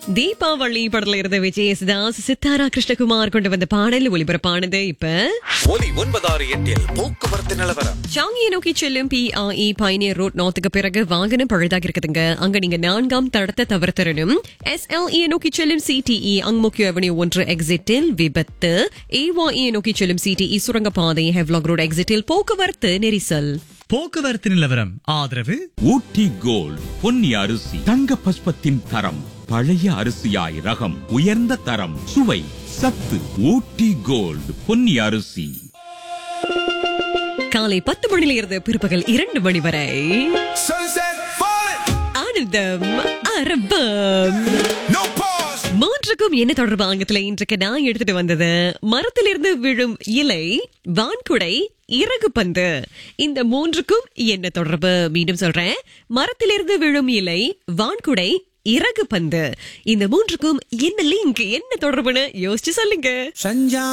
தீபாவளி படத்துல இருந்த விஜய் யேசுதாஸ் சித்தாரா கிருஷ்ணகுமார் கொண்டு வந்த பாடல் ஒளிபரப்பானது இப்ப ஒலி ஒன்பதாறு எட்டில் போக்குவரத்து நிலவரம் சாங்கியை நோக்கி செல்லும் பிஆஇ பயணியர் ரோட் நாத்துக்கு பிறகு வாகனம் பழுதாக இருக்குதுங்க அங்க நீங்க நான்காம் தடத்தை தவிர்த்தரணும் எஸ்எல்இ நோக்கி செல்லும் சிடிஇ அங்முக்கிய அவனி ஒன்று எக்ஸிட்டில் விபத்து ஏவாஇ நோக்கி செல்லும் சிடிஇ சுரங்கப்பாதை ஹெவ்லாக் ரோடு எக்ஸிட்டில் போக்குவரத்து நெரிசல் போக்குவரத்து நிலவரம் ஆதரவு ஊட்டி கோல்ட் பொன்னி அரிசி தங்க பஸ்பத்தின் தரம் பழைய அரிசியாய் ரகம் உயர்ந்த தரம் சுவை சத்து ஊட்டி கோல்ட் பொன்னி அரிசி காலை பத்து மணியில இருந்து பிற்பகல் இரண்டு மணி வரை Sunset falling, ஆனந்தம் அரபம் no pause. மூன்றுக்கும் என்ன தொடர்பு ஆங்கத்துல இன்றைக்கு நான் எடுத்துட்டு வந்தது மரத்திலிருந்து விழும் இலை வான்குடை இறகு பந்து இந்த மூன்றுக்கும் என்ன தொடர்பு மீண்டும் சொல்றேன் மரத்திலிருந்து விழும் இலை வான்குடை இறகு பந்து இந்த மூன்றுக்கும் என்ன லிங்க் என்ன தொடர்புன்னு யோசிச்சு சொல்லுங்க